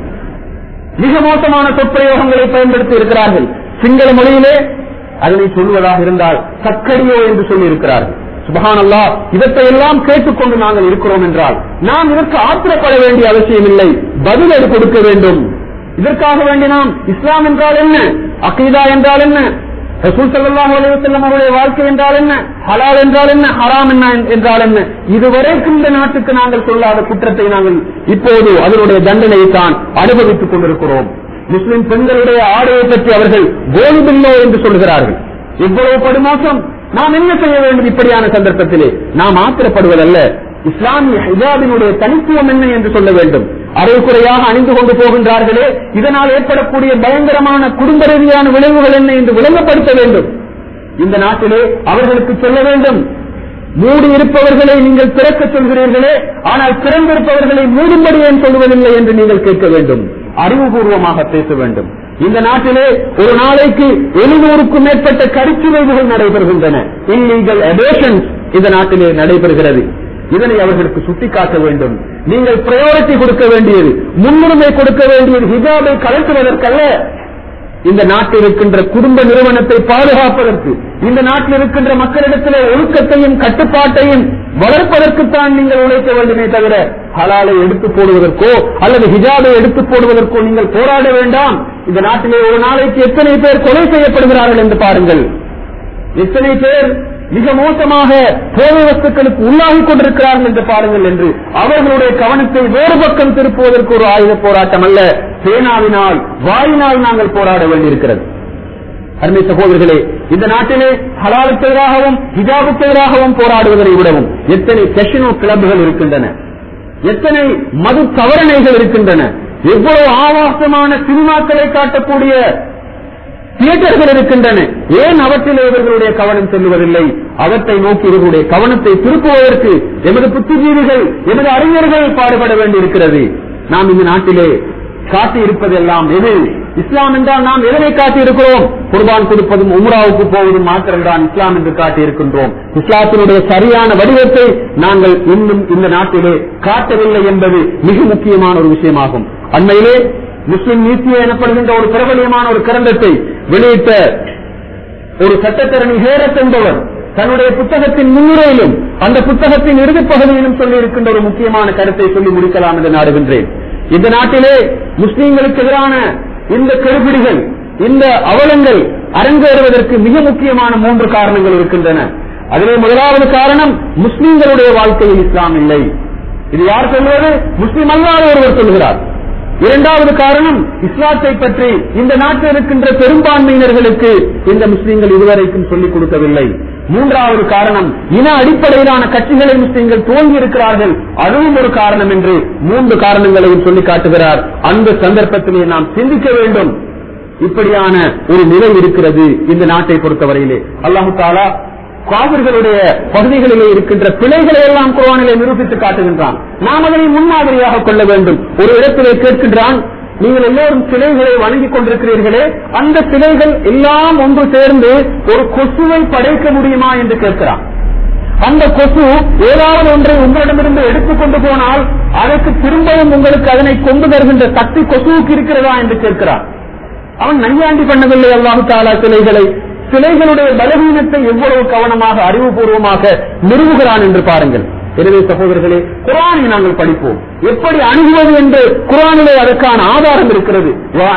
மிக மோசமான சொற்பிரயோகங்களை பயன்படுத்தி இருக்கிறார்கள் சிங்கள மொழியிலே அதனை சொல்வதாக இருந்தால் சக்கடியோ என்று சொல்லியிருக்கிறார்கள் சுபஹான் அல்லா இவற்றை எல்லாம் கேட்டுக்கொண்டு நாங்கள் இருக்கிறோம் என்றால் நாம் இதற்கு ஆத்திரப்பட வேண்டிய அவசியம் இல்லை பதில் அது கொடுக்க வேண்டும் இதற்காக வேண்டி நாம் இஸ்லாம் என்றால் என்ன அகீதா என்றால் என்ன ரசூல் ஸல்லல்லாஹு அலைஹி வஸல்லம் அவருடைய வாழ்க்கை என்றால் என்ன ஹலால் என்றால் என்ன ஹராம் என்ன என்றால் என்ன இதுவரைக்கும் இந்த நாட்டுக்கு நாங்கள் சொல்லாத குற்றத்தை நாங்கள் இப்போது அதனுடைய தண்டனையை தான் அனுபவித்துக் கொண்டிருக்கிறோம் முஸ்லிம் பெண்களுடைய ஆடையை பற்றி அவர்கள் கோலிபில்லோ என்று சொல்கிறார்கள் இவ்வளவு படுமோசம் நாம் என்ன செய்ய வேண்டும் இப்படியான சந்தர்ப்பத்திலே நாம் ஆத்திரப்படுவதல்ல இஸ்லாமிய ஹிஜாபினுடைய தனித்துவம் என்ன என்று சொல்ல வேண்டும் அரைக்குறையாக அணிந்து கொண்டு போகின்றார்களே இதனால் ஏற்படக்கூடிய பயங்கரமான குடும்ப ரீதியான விளைவுகள் என்ன என்று விளங்கப்படுத்த வேண்டும் இந்த நாட்டிலே அவர்களுக்கு சொல்ல வேண்டும் மூடி இருப்பவர்களை நீங்கள் திறக்க சொல்கிறீர்களே ஆனால் திறந்திருப்பவர்களை மூடும்படி ஏன் சொல்வதில்லை என்று நீங்கள் கேட்க வேண்டும் அறிவுபூர்வமாக பேச வேண்டும் இந்த நாட்டிலே ஒரு நாளைக்கு எழுநூறுக்கும் மேற்பட்ட கருச்சுவைவுகள் நடைபெறுகின்றன இல்லீகல் அபேஷன்ஸ் இந்த நாட்டிலே நடைபெறுகிறது இதனை அவர்களுக்கு சுட்டிக்காட்ட வேண்டும் நீங்கள் பிரையாரிட்டி கொடுக்க வேண்டியது முன்னுரிமை கொடுக்க வேண்டியது ஹிஜாபை கலட்டுவதற்கல்ல இந்த நாட்டில் இருக்கின்ற குடும்ப நிறுவனத்தை பாதுகாப்பதற்கு இந்த நாட்டில் இருக்கின்ற மக்களிடத்திலே ஒழுக்கத்தையும் கட்டுப்பாட்டையும் வளர்ப்பதற்குத்தான் நீங்கள் உழைக்க வேண்டுமே தவிர ஹலாலை எடுத்து போடுவதற்கோ அல்லது ஹிஜாபை எடுத்து போடுவதற்கோ நீங்கள் போராட வேண்டாம் இந்த நாட்டிலே ஒரு நாளைக்கு எத்தனை பேர் கொலை செய்யப்படுகிறார்கள் என்று பாருங்கள் எத்தனை பேர் மிக மோசமாக போதை வஸ்துக்களுக்கு உள்ளாகி கொண்டிருக்கிறார்கள் என்று பாருங்கள் என்று அவர்களுடைய கவனத்தை வேறு பக்கம் திருப்புவதற்கு ஒரு ஆயுத போராட்டம் அல்ல சேனாவினால் வாயினால் நாங்கள் போராட வேண்டியிருக்கிறது அருமை சகோதரர்களே இந்த நாட்டிலே ஹலாலுக்கு எதிராகவும் ஹிஜாபுக்கு எதிராகவும் போராடுவதை விடவும் எத்தனை கெஷினோ கிளப்புகள் இருக்கின்றன எத்தனை மது தவறணைகள் இருக்கின்றன எவ்வளவு ஆபாசமான சினிமாக்களை காட்டக்கூடிய தியேட்டர்கள் இருக்கின்றன ஏன் அவற்றில் இவர்களுடைய கவனம் செல்லுவதில்லை அவற்றை நோக்கி இவர்களுடைய கவனத்தை திருப்புவதற்கு எமது புத்திஜீவிகள் எமது அறிஞர்கள் பாடுபட வேண்டியிருக்கிறது நாம் இந்த நாட்டிலே காட்டி இருப்பதெல்லாம் எது இஸ்லாம் என்றால் நாம் எதனை காட்டி இருக்கிறோம் குர்பான் கொடுப்பதும் உம்ராவுக்கு போவதும் மாத்திரம்தான் இஸ்லாம் என்று காட்டி இருக்கின்றோம் இஸ்லாத்தினுடைய சரியான வடிவத்தை நாங்கள் இன்னும் இந்த நாட்டிலே காட்டவில்லை என்பது மிக முக்கியமான ஒரு விஷயமாகும் அண்மையிலே முஸ்லிம் நீத்திய எனப்படுகின்ற ஒரு பிரபலியமான ஒரு கிரந்தத்தை வெளியிட்ட ஒரு சட்டத்தரணி ஹேரத் என்பவர் தன்னுடைய புத்தகத்தின் முன்னுரையிலும் அந்த புத்தகத்தின் இறுதிப் பகுதியிலும் சொல்லி இருக்கின்ற ஒரு முக்கியமான கருத்தை சொல்லி முடிக்கலாம் என்று நாடுகின்றேன் இந்த நாட்டிலே முஸ்லீம்களுக்கு எதிரான இந்த கெடுபிடிகள் இந்த அவலங்கள் அரங்கேறுவதற்கு மிக முக்கியமான மூன்று காரணங்கள் இருக்கின்றன அதிலே முதலாவது காரணம் முஸ்லீம்களுடைய வாழ்க்கையில் இஸ்லாம் இல்லை இது யார் சொல்வது முஸ்லீம் அல்லாத ஒருவர் சொல்கிறார் இரண்டாவது காரணம் இஸ்லாத்தை பற்றி இந்த நாட்டில் இருக்கின்ற பெரும்பான்மையினர்களுக்கு இந்த முஸ்லீம்கள் இதுவரைக்கும் சொல்லிக் கொடுக்கவில்லை மூன்றாவது காரணம் இன அடிப்படையிலான கட்சிகளை முஸ்லீம்கள் துவங்கி இருக்கிறார்கள் அதுவும் ஒரு காரணம் என்று மூன்று காரணங்களையும் சொல்லி காட்டுகிறார் அந்த சந்தர்ப்பத்திலே நாம் சிந்திக்க வேண்டும் இப்படியான ஒரு நிலை இருக்கிறது இந்த நாட்டை பொறுத்தவரையிலே அல்லாஹு தாலா காவிர்களுடைய பகுதிகளிலே இருக்கின்ற பிழைகளை எல்லாம் குரானிலே நிரூபித்து காட்டுகின்றான் நாம் அதனை முன்மாதிரியாக கொள்ள வேண்டும் ஒரு இடத்திலே கேட்கின்றான் நீங்கள் எல்லோரும் சிலைகளை வணங்கிக் கொண்டிருக்கிறீர்களே அந்த சிலைகள் எல்லாம் ஒன்று சேர்ந்து ஒரு கொசுவை படைக்க முடியுமா என்று கேட்கிறான் அந்த கொசு ஏதாவது ஒன்றை உங்களிடமிருந்து எடுத்துக்கொண்டு போனால் அதற்கு திரும்பவும் உங்களுக்கு அதனை கொண்டு வருகின்ற சக்தி கொசுவுக்கு இருக்கிறதா என்று கேட்கிறான் அவன் நையாண்டி பண்ணவில்லை அல்லாஹு தாலா சிலைகளை சிலைகளுடைய பலவீனத்தை எவ்வளவு கவனமாக அறிவுபூர்வமாக நிறுவுகிறான் என்று பாருங்கள் எனவே சகோதரர்களே குரானை நாங்கள் படிப்போம் எப்படி அணுகுவது என்று குரானிலே அதற்கான ஆதாரம் இருக்கிறது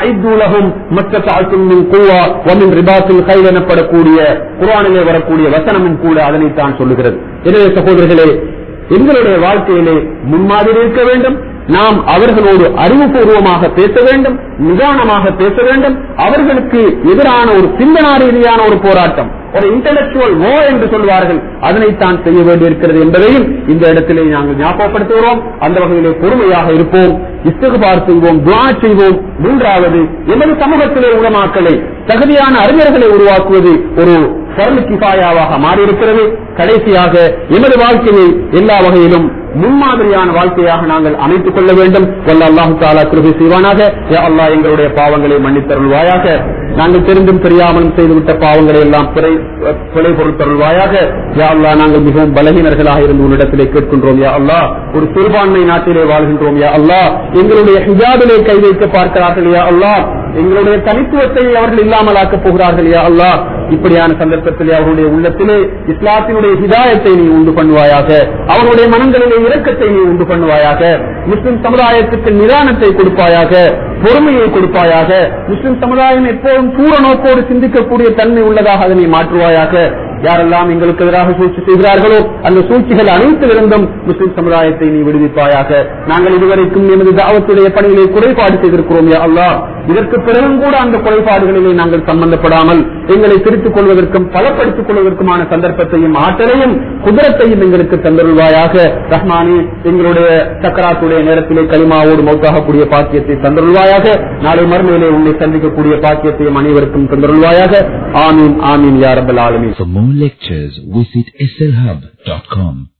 மற்ற தாழ்த்தும் கூவா ஒமின் ரிபாத்தில் கைல் எனப்படக்கூடிய குரானிலே வரக்கூடிய வசனமும் கூட அதனைத்தான் சொல்லுகிறது எனவே சகோதரர்களே எங்களுடைய வாழ்க்கையிலே முன்மாதிரி இருக்க வேண்டும் நாம் அவர்களோடு அறிவுபூர்வமாக பேச வேண்டும் நிதானமாக பேச வேண்டும் அவர்களுக்கு எதிரான ஒரு சிந்தனா ரீதியான ஒரு போராட்டம் ஒரு இன்டலெக்சுவல் வோ என்று சொல்வார்கள் அதனைத்தான் செய்ய வேண்டியிருக்கிறது என்பதையும் இந்த இடத்திலே நாங்கள் ஞாபகப்படுத்துகிறோம் அந்த வகையிலே பொறுமையாக இருப்போம் இஸ்தகுபார் செய்வோம் துவா செய்வோம் மூன்றாவது எமது சமூகத்திலே உலமாக்களை தகுதியான அறிஞர்களை உருவாக்குவது ஒரு பரலு கிஃபாயாவாக மாறியிருக்கிறது கடைசியாக எமது வாழ்க்கையை எல்லா வகையிலும் முன்மாதிரியான வாழ்க்கையாக நாங்கள் அமைத்துக் கொள்ள வேண்டும் வல்ல அல்லாஹு தாலா கிருபை செய்வானாக யா அல்லாஹ் எங்களுடைய பாவங்களை மன்னித்தருள்வாயாக நாங்கள் தெரிந்தும் தெரியாமலும் செய்துவிட்ட பாவங்களை எல்லாம் பிழை பிழை பொருட்தருள்வாயாக யா அல்லாஹ் நாங்கள் மிகவும் பலகீனர்களாக இருந்து உன்னிடத்திலே கேட்கின்றோம் யா அல்லாஹ் ஒரு சிறுபான்மை நாட்டிலே வாழ்கின்றோம் யா அல்லாஹ் எங்களுடைய ஹிஜாபிலே கை வைக்க பார்க்கிறார்கள் யா அல்லாஹ் எங்களுடைய தனித்துவத்தை அவர்கள் இல்லாமலாக்கப் போகிறார்கள் யா அல்லாஹ் இப்படியான சந்தர்ப்பத்திலே அவருடைய உள்ளத்திலே இஸ்லாத்தினுடைய ஹிதாயத்தை நீ உண்டு பண்ணுவாயாக அவருடைய மனங்களிலே இரக்கத்தை நீ உண்டு பண்ணுவாயாக முஸ்லிம் சமுதாயத்துக்கு நிதானத்தை கொடுப்பாயாக பொறுமையை கொடுப்பாயாக முஸ்லிம் சமுதாயம் எப்போதும் தூர நோக்கோடு சிந்திக்கக்கூடிய தன்மை உள்ளதாக அதனை மாற்றுவாயாக யாரெல்லாம் எங்களுக்கு எதிராக சூழ்ச்சி செய்கிறார்களோ அந்த சூழ்ச்சிகள் அனைத்திலிருந்தும் முஸ்லிம் சமுதாயத்தை நீ விடுவிப்பாயாக நாங்கள் இதுவரைக்கும் எமது தாவத்துடைய பணியிலே குறைபாடு செய்திருக்கிறோம் யா அல்லாஹ் இதற்கு பிறகும் கூட அந்த குறைபாடுகளிலே நாங்கள் சம்பந்தப்படாமல் எங்களை திருத்திக் கொள்வதற்கும் பலப்படுத்திக் கொள்வதற்குமான சந்தர்ப்பத்தையும் ஆற்றலையும் குதிரத்தையும் எங்களுக்கு தந்தருள்வாயாக ரஹ்மானி எங்களுடைய சக்கராத்துடைய நேரத்திலே களிமாவோடு மௌத்தாகக்கூடிய பாக்கியத்தை தந்தருள்வாயாக நாளை மறுமையிலே உன்னை சந்திக்கக்கூடிய பாக்கியத்தையும் அனைவருக்கும் தந்தருள்வாயாக ஆமீன் ஆமீன் யா ரப்பல் ஆலமீன் For more lectures, visit slhub.com.